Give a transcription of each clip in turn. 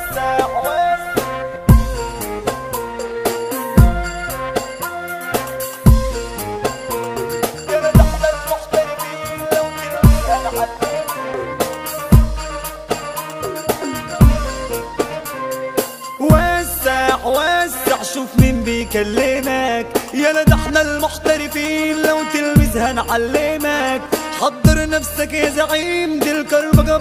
وسع وسع يا لا احنا المحترفين لو كلمة هنعلمك وسع وسع شوف مين بيكلمك يا ده احنا المحترفين لو تلمس هنعلمك حضر نفسك يا زعيم دي الكربجة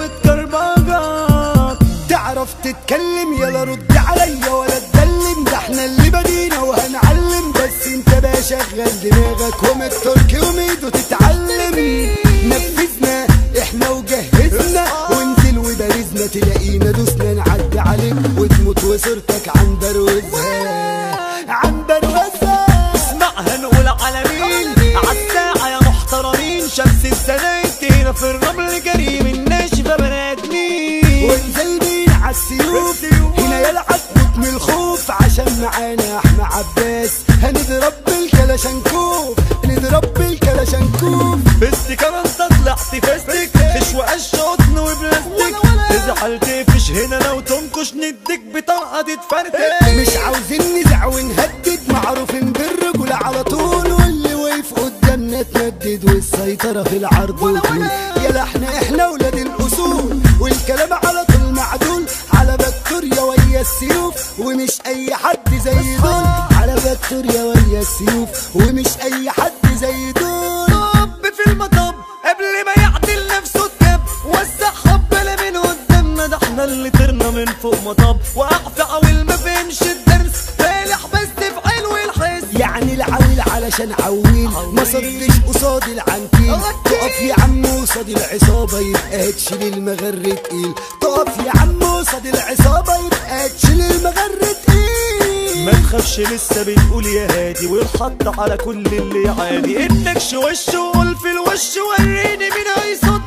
بتكربجك تعرف تتكلم يلا رد عليا ولا تدلم ده احنا اللي بدينا وهنعلم بس انت بقى شغل دماغك ومن التركي وميدو تتعلم نفذنا احنا وجهزنا وانزل وبارزنا تلاقينا دوسنا نعدي عليك وتموت وصورتك عن بروزها عن بروزها اسمعها نقول على مين عالساعة يا محترمين شمس السنايت هنا في الرمل كريم الناشفة بني ادمين وانزل بينا عالسيوف هنا يلعب بطن الخوف عشان معانا احنا عباس هنضرب بالكلاشنكوف نضرب بالكلاشنكوف فستك انت طلعت فستك خش وقش قطن وبلاستيك تزعل تقفش هنا لو تنكش نديك بطرقة تتفرتك مش عاوزين نزع ونهدد معروفين بالرجولة على طول واللي وقف قدامنا تندد والسيطرة في العرض وطول يلا احنا احنا ولاد الاصول والكلام على طول معدول على فيكتوريا ويا السيوف ومش اي حد زي دول على فيكتوريا ويا السيوف ومش اي حد زي دول طب في المطب قبل ما يعدل نفسه الكب وسع حبة من قدامنا ده احنا اللي طرنا من فوق مطب وقع في عويل ما فهمش الدرس فالح بس في علو الحس يعني العويل علشان عويل ما صدش قصاد العنتيل تقف يا عم قصاد العصابة يبقى تشيل المغر تقيل تقف يا عم قصاد العصابة يبقى تشيل المغر تقيل ما تخافش لسه بنقول يا هادي والحط على كل اللي عادي انك شوش وقول في الوش وريني مين هيصد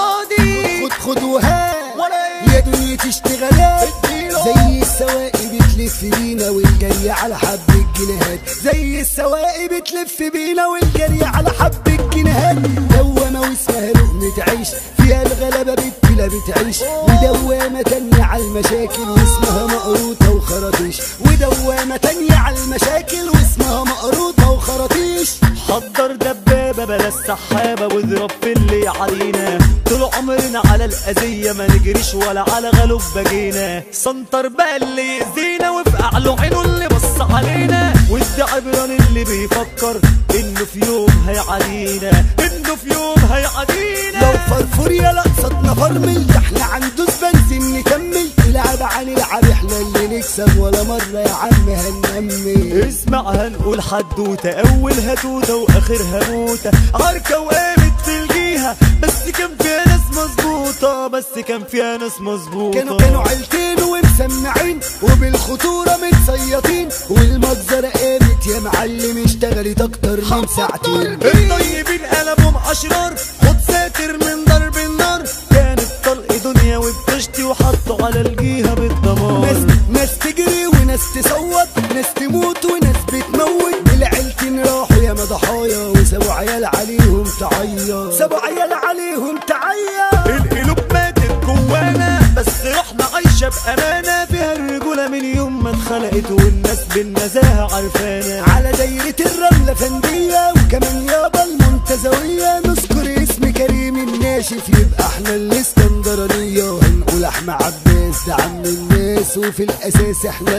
قصادي خد خد وهات ولا يا دنيا تشتغلات زي السواقي بتلف بينا والجري على حب الجنيهات زي السواقي بتلف بينا والجري على حب الجنيهات دوامة واسمها لقمة عيش فيها الغلبة بالتلا بتعيش ودوامة تانية على المشاكل واسمها مقروطة وخراطيش ودوامة تانية على المشاكل واسمها مقروطة وخراطيش حضر دبابة بلا السحابة واضرب في اللي علينا طول عمرنا على الأذية ما نجريش ولا على غلوب بجينا سنتر بقى اللي يأذينا وفي أعلى عينه اللي بص علينا وادي عبران اللي بيفكر إنه في يوم هيعادينا إنه في يوم هيعادينا لو فرفور يا لقصتنا فرمل ده احنا عندوس بنزين نكمل العب هنلعب احنا اللي نكسب ولا مرة يا عم هننمي اسمع هنقول حدوتة أولها توتة وآخرها موتة عركة وقامت في الجيهة بس كان فيها ناس مظبوطة بس كان فيها ناس مظبوطة كانوا كانوا عيلتين ومسمعين وبالخطورة متسيطين والمجزرة قامت يا معلم اشتغلت اكتر من ساعتين الطيبين قلبهم أشرار خد ساتر من ضرب النار كانت طلق دنيا وبتشتي وحطوا على الجيهة ناس بالدمار ناس تجري وناس تصوت ناس تموت وناس بتموت العيلتين راحوا يا ضحايا وسابوا عيال عليهم تعيط سابوا عيال عليهم تعيط القلوب ماتت جوانا بس روحنا عايشة بأمانة فيها الرجولة من يوم ما اتخلقت والناس بالنزاهة عارفانا على دايرة الرملة فندية وكمان يابا المنتزوية نذكر اسم كريم الناشف يبقى احنا الاسكندرانية وهنقول احمد عباس ده عم الناس وفي الاساس احنا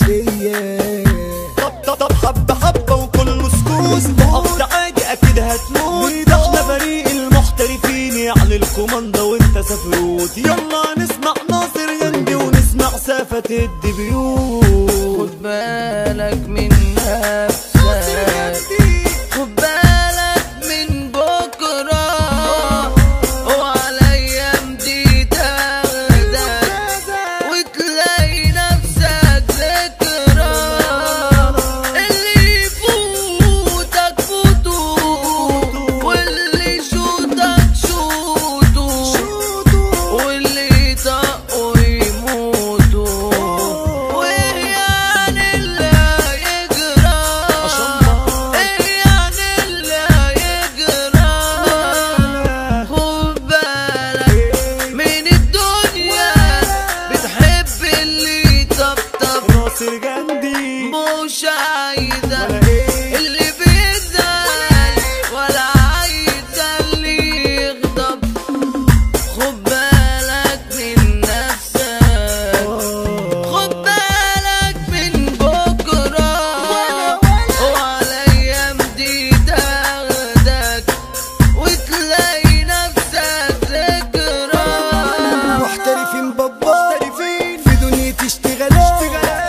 الاشقية طب طب طب حبة حبة وكل سكوس وقفت عادي أكيد هتموت ده احنا فريق المحترفين يعني الكوماندا وانت سفروت يلا نسمع ناصر يندي ونسمع سافة الدبيوت خد بالك من نفسك خد بالك من بكرة وعلى أيام دي تاخدك وتلاقي نفسك ذكرى اللي يفوتك فوتو واللي يشوتك شوتو واللي يطقوا يموتوا ويعني اللي ناصر جندي مش عايزة ولا ايه اللي بيزعل ولا عايزة اللي يغضب خد بالك من نفسك خد بالك من بكرة وعلى أيام دي تاخدك وتلاقي نفسك ذكرى محترفين بابا في دنيا اشتغالات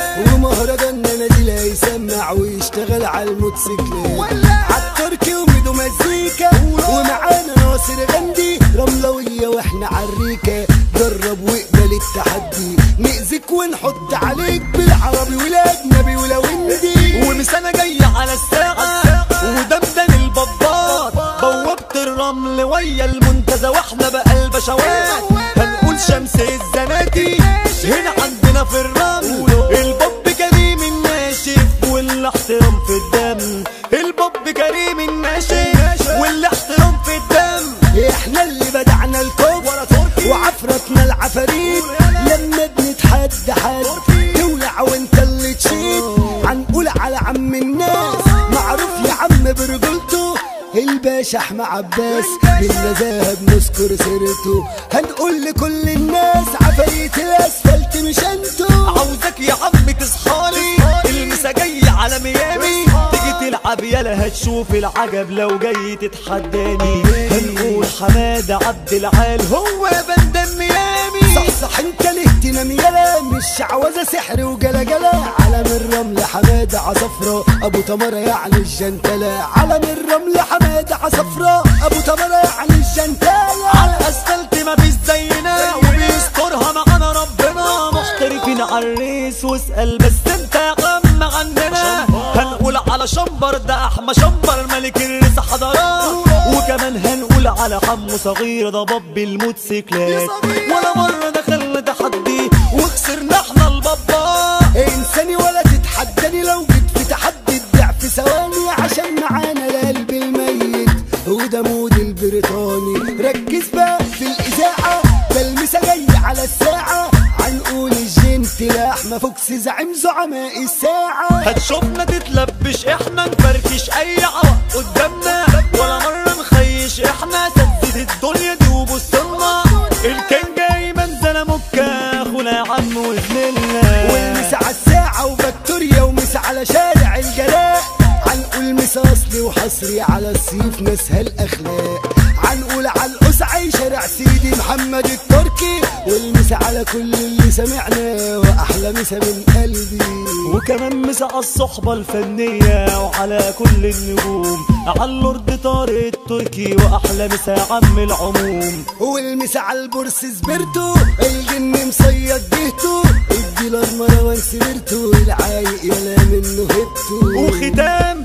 ومهرجان نازل هيسمع ويشتغل على الموتوسيكلات عالتركي وميدو مزيكا ومعانا ناصر غندي رملوية واحنا عالريكة جرب واقبل التحدي نأذيك ونحط عليك بالعربي والاجنبي ولوندي ومسانة جاية على الساعة ودمدم البطاط بوابة الرمل ويا المنتزه واحنا بقى البشوات هنقول شمس الزناتي هنا عندنا في الرمل البوب كريم الناشف والاحترام في الدم البوب كريم الناشف والاحترام في الدم احنا اللي بدعنا الكفر وعفرتنا العفاريت لما بنتحدى حد تولع وانت اللي تشيد هنقول على عم الناس معروف يا عم برجولته الباشا احمد عباس بالنزاهه بنذكر سيرته هنقول لكل الناس عفاريت الاسفلت مش انتوا عاوزك يا عم تصحالي المسا جاي على ميامي تيجي تلعب يلا هتشوف العجب لو جاي تتحداني هنقول حمادة عبد العال هو بندم ميامي صح صح انت ليه تنام يلا مش عوزة سحر وجلجلة علم الرمل حمادة عصفرة ابو تمرة يعني الجنتلة علم الرمل حمادة عصفرة ابو تمرة يعني الجنتلة على الاسفلت ما فيش زينا وبيسترها معانا ربنا محترفين على الريس واسأل بس انت يا عم عندنا هنقول على شمبر ده احمى شمبر ملك الريس حضارات وكمان هنقول على حمو صغير ده باب الموتوسيكلات ولا مرة دخلنا تحدي وخسرنا احنا البابا انساني ولا تتحداني لو جيت في تحدي الضعف ثواني عشان معانا القلب الميت وده مود البريطاني ركز بقى في الاذاعه ده المسا جاي على الساعه هنقول الجنت لاحمى فوكس زعيم زعماء الساعه هتشوفنا تتلبش احنا نفركش اي عوق قدامنا ولا مرة نخيش احنا سدد الدنيا دي وبصلنا الكان جاي منزل مكة اخونا يا عم وزميلنا والمسا على الساعة وفاكتوريا ومسا على شارع الجلاء هنقول مسا أصلي وحصري على الصيف ناسها الأخلاق هنقول على القسعي شارع سيدي محمد التركي والمسا على كل اللي سمعنا وأحلى مسا من قلبي وكمان مسا على الصحبة الفنية وعلى كل النجوم على اللورد طارق التركي واحلى مسا يا عم العموم والمسا على البورس سبرتو الجن مصيد جهته الديلر مروان سبرتو العايق يلا منه هبته وختام